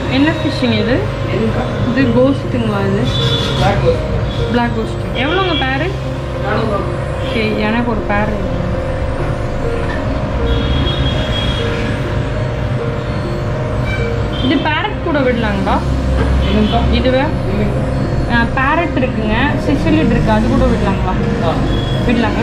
என்ன ஃபிஷ்ஷுங்க இது எதுக்கா இது கோஸ்ட்டுங்களா இது பிளாக் கோஸ் பிளாக் கோஸ்ட் எவ்வளோங்க பேரு நானூறுரூவா ஓகே எனக்கு ஒரு பேர் இது பேரட் கூட விடலாங்களா என்னங்கக்கா இதுவே இல்லைங்கக்கா பேரட் இருக்குங்க சிசிலிட் இருக்கு அது கூட விடலாங்களா ஆ விடலாங்க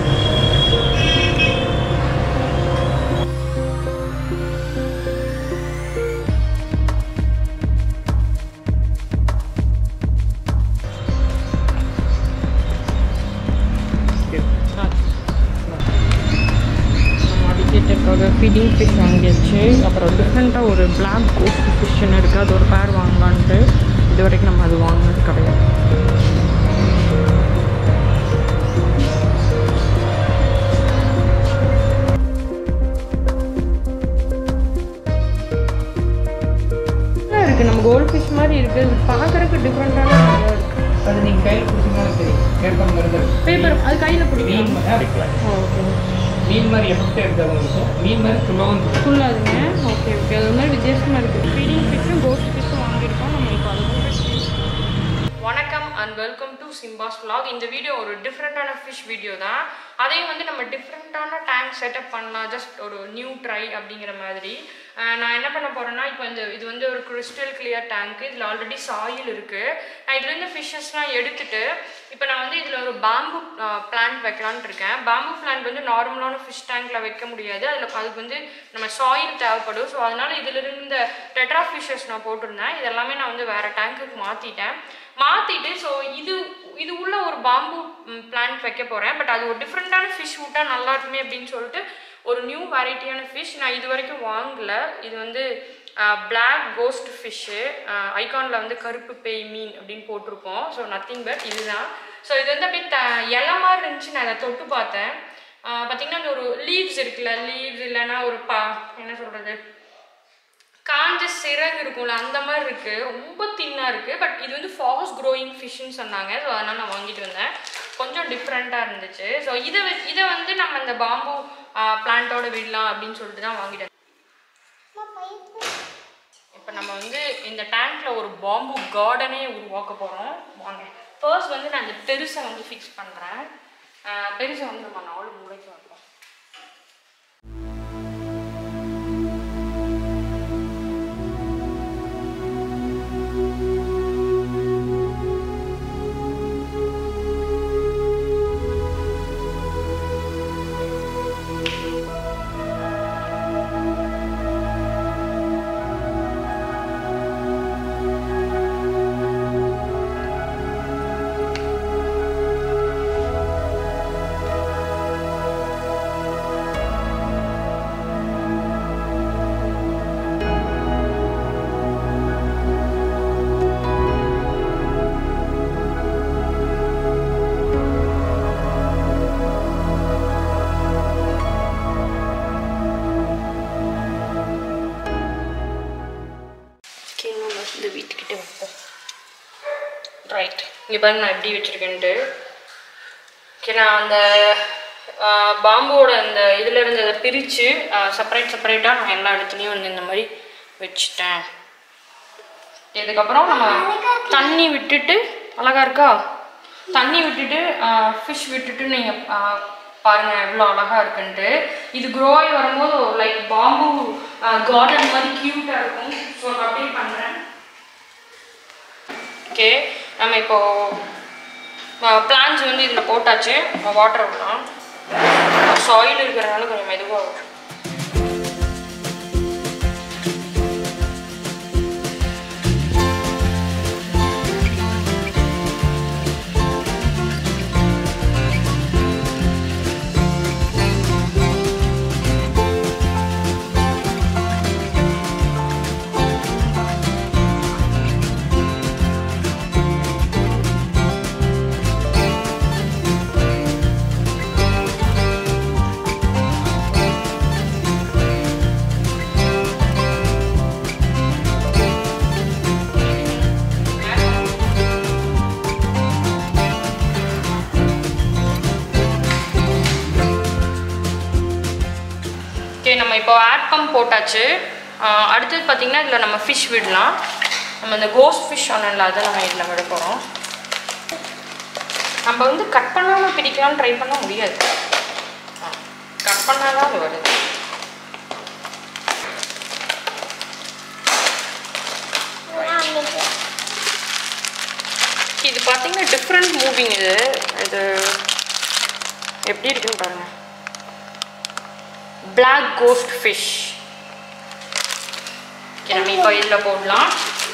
அடிக்கேட்டுக்காக ஃபீடிங் ஃபிஷ் வாங்கியாச்சு அப்புறம் டிஃப்ரெண்ட்டாக ஒரு பிளாக் கோஸ்ட் ஃபிஷ்ஷுன்னு இருக்குது அது ஒரு பேர் வாங்கலான்ட்டு இது வரைக்கும் நம்ம அது வாங்கினது கிடையாது நல்லா இருக்கு நம்ம கோல்ட் ஃபிஷ் மாதிரி இருக்கு இது பார்க்கறதுக்கு டிஃப்ரெண்டான இருக்கு அது நீங்கள் கையில் பிடிச்சிங்கன்னா தெரியும் பேப்பர் மாதிரி தான் இருக்கும். பேப்பர் அது கையில் மீன் பிடிக்கும் மாதிரி அடிக்கலாம் ஓகே மீன் மாதிரி எஃபெக்ட் எடுத்தாலும் இருக்கும் மீன் மாதிரி சுலவும் இருக்கும் ஃபுல்லாதுங்க ஓகே ஓகே அது மாதிரி வித்தியாசமாக இருக்குது ஃபீடிங் ஃபிஷ்ஷும் கோஸ்ட் ஃபிஷ்ஷும் வாங்கியிருக்கோம் நம்ம இப்போ அது வணக்கம் and welcome to Simba's vlog இந்த வீடியோ ஒரு டிஃப்ரெண்ட்டான ஃபிஷ் வீடியோ தான் அதையும் வந்து நம்ம டிஃப்ரெண்ட்டான டேங்க் செட்டப் பண்ணலாம் ஜஸ்ட் ஒரு நியூ ட்ரை அப்படிங்கிற மாதிரி அஹ் நான் என்ன பண்ண போகிறேன்னா இப்போ இந்த இது வந்து ஒரு கிறிஸ்டல் கிளியர் டேங்க் இதில் ஆல்ரெடி சாயில் இருக்குது நான் இதுலேருந்து ஃபிஷ்ஷஸ்லாம் எடுத்துட்டு இப்போ நான் வந்து இதில் ஒரு பாம்பு பிளான்ட் வைக்கலான்னு இருக்கேன் பாம்பு பிளான்ட் வந்து நார்மலான ஃபிஷ் டேங்க்கில் வைக்க முடியாது அதில் அதுக்கு வந்து நம்ம சாயில் தேவைப்படும் ஸோ அதனால இதில் இருந்த டெட்ரா ஃபிஷ்ஷஸ் நான் போட்டிருந்தேன் இதெல்லாமே நான் வந்து வேறு டேங்க்குக்கு மாற்றிட்டேன் மாற்றிட்டு ஸோ இது இது உள்ள ஒரு பாம்பு பிளான்ட் வைக்க போகிறேன் பட் அது ஒரு டிஃப்ரெண்ட்டான ஃபிஷ் விட்டால் நல்லா இருக்குமே அப்படின்னு சொல்லிட்டு ஒரு நியூ வெரைட்டியான ஃபிஷ் நான் இது வரைக்கும் வாங்கல இது வந்து பிளாக் கோஸ்ட் ஃபிஷ்ஷு ஐகானில் வந்து கருப்பு பேய் மீன் அப்படின்னு போட்டிருக்கோம் ஸோ நத்திங் பட் இதுதான் ஸோ இது வந்து அப்படியே த இலை மாதிரி இருந்துச்சு நான் அதை தொட்டு பார்த்தேன் ஆஹ் பார்த்தீங்கன்னா அந்த ஒரு லீவ்ஸ் இருக்குல்ல லீவ்ஸ் இல்லைன்னா ஒரு பா என்ன சொல்கிறது காஞ்ச சிறகு இருக்கும்ல அந்த மாதிரி இருக்கு ரொம்ப தின்னா இருக்கு பட் இது வந்து ஃபாஸ்ட் க்ரோயிங் ஃபிஷ்னு சொன்னாங்க ஸோ அதனால நான் வாங்கிட்டு வந்தேன் கொஞ்சம் டிஃப்ரெண்ட்டாக இருந்துச்சு ஸோ இதை வ- இதை வந்து நம்ம இந்த பாம்பு பிளான்ட்டோட விடலாம் அப்படின்னு சொல்லிட்டு தான் வாங்கிட்டு வந்தேன் இப்போ நம்ம வந்து இந்த டேங்க்ல ஒரு பாம்பு கார்டனே உருவாக்க போகிறோம் வாங்க ஃபர்ஸ்ட் வந்து நான் இந்த பெருசை வந்து ஃபிக்ஸ் பண்ணுறேன் பெருசை வந்து நம்ம நாலு மூளைக்கு வைப்போம் இன்னும் வந்து வீட்டுக்கிட்ட வைப்போம் ரைட் இங்கே பாருங்க நான் எப்படி வச்சுருக்கேன்ட்டு ஓகே நான் அந்த பாம்போட அந்த இதில் இருந்ததை பிரித்து செப்பரேட் செப்பரேட்டாக நான் எல்லா இடத்துலையும் வந்து இந்த மாதிரி வச்சுட்டேன் இதுக்கப்புறம் நம்ம தண்ணி விட்டுட்டு அழகா இருக்கா தண்ணி விட்டுட்டு ஃபிஷ் விட்டுட்டு நீங்கள் பாருங்க எவ்வளோ அழகா இருக்குன்ட்டு இது க்ரோ ஆகி வரும்போது லைக் பாம்பு கார்டன் மாதிரி க்யூட்டாக இருக்கும் ஸோ நான் அப்படியே பண்ணுறேன் ஓகே நம்ம இப்போ பிளான்ஸ் வந்து இதில் போட்டாச்சு வாட்டர் விடலாம் சாயில் இருக்கிறனால கொஞ்சம் மெதுவாக வரும் ஓகே நம்ம இப்போ ஆட் பம்ப் போட்டாச்சு ஆஹ் அடுத்தது பார்த்தீங்கன்னா இதில் நம்ம ஃபிஷ் விடலாம் நம்ம இந்த கோஸ்ட் ஃபிஷ் சொன்னல அதை நம்ம இதில் விட போகிறோம் நம்ம வந்து கட் பண்ணாமல் பிடிக்கலாம்னு ட்ரை பண்ண முடியாது கட் பண்ணால் தான் அது வருது இது பார்த்தீங்கன்னா டிஃப்ரெண்ட் மூவிங் இது இது எப்படி இருக்குன்னு பாருங்க Black கோஸ்ட் ஃபிஷ் நம்ம இப்போ இதில் போடலாம்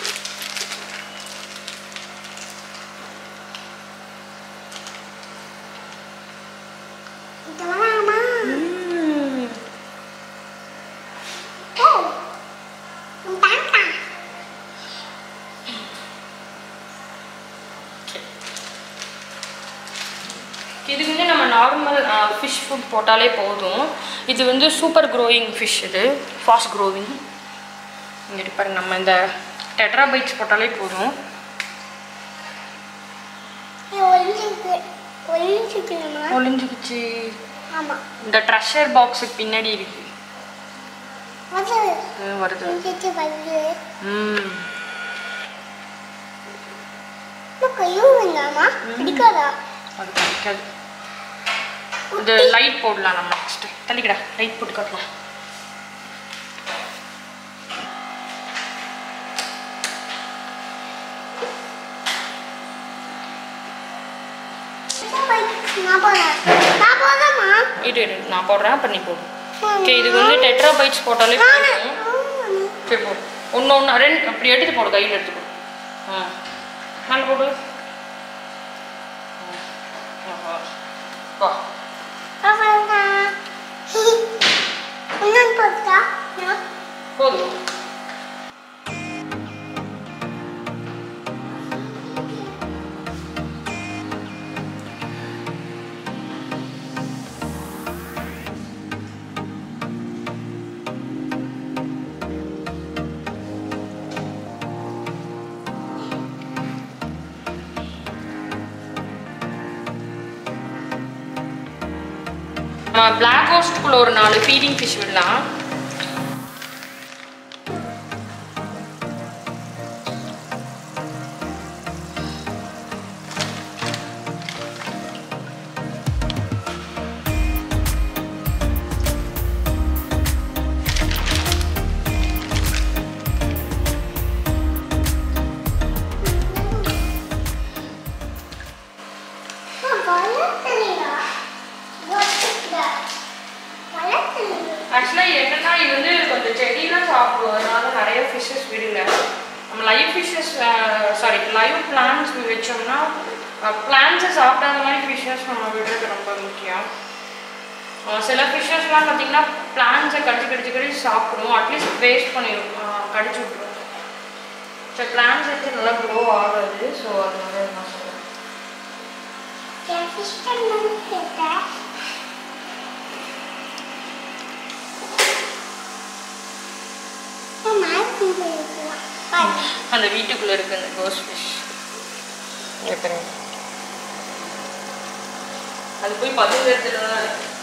இது வந்து நம்ம நார்மல் ஃபிஷ் ஃபுட் போட்டாலே போதும் இது வந்து சூப்பர் க்ரோயிங் ஃபிஷ் இது ஃபாஸ்ட் க்ரோவிங் இங்கே பாருங்க நம்ம இந்த டெட்ராபைட்ஸ் போட்டாலே போதும் ஒளிஞ்சுக்குச்சு ஆமா இந்த ட்ரெஷர் பாக்ஸுக்கு பின்னாடி இருக்கு அது இது வருது ஒளிஞ்சிட்டு வருது ம் இன்னும் கையும் வேண்டாமா பிடிக்காதா அது கிடைக்காது இது லைட் போடலாம் நம்ம நெக்ஸ்ட்டு தள்ளிக்கடா லைட் போட்டு காட்டலாம் நான் போறேன் நான் போறேம்மா இரு இரு நான் போடுறேன் அப்போ நீ போடு ஓகே இதுக்கு வந்து டெட்ராபைட்ஸ் போட்டாலே போதும் சரி போடு ஒன்று ஒன்று ரெண்டு அப்படி எடுத்து போடு கையில் எடுத்து போடு ஆ மேலே போடு ஆ. வா இன்னொன்று போட்டா போதும் நம்ம பிளாக் ஹோஸ்ட்குள்ள ஒரு நாலு ஃபீடிங் ஃபிஷ் விடலாம் ஆக்சுவலாக என்னன்னா இது வந்து கொஞ்சம் செடியெலாம் சாப்பிடுவோம் அதனால நிறைய ஃபிஷ்ஷஸ் விடுங்க நம்ம live fishes sorry live plans வச்சோம்னா பிளான்ஸை சாப்பிடாத மாதிரி ஃபிஷ்ஷஸ் நம்ம விடுறது ரொம்ப முக்கியம் அஹ் சில ஃபிஷ்ஷஸ்லாம் பார்த்தீங்கன்னா பிளான்ஸை கடிச்சு கடிச்சு கடிச்சு சாப்பிடும் அட்லீஸ்ட் வேஸ்ட் பண்ணிடும் அஹ் கடிச்சு விட்ரும் ஸோ பிளான்ஸ் வச்சு நல்லா க்ரோ ஆகாது ஸோ அதனால நான் சொல்கிறேன் அந்த வீட்டுக்குள்ளே இருக்கு அந்த கோஸ் ஃபிஷ் அது போய் பதிவு எடுத்துட்டு தான் இருக்கு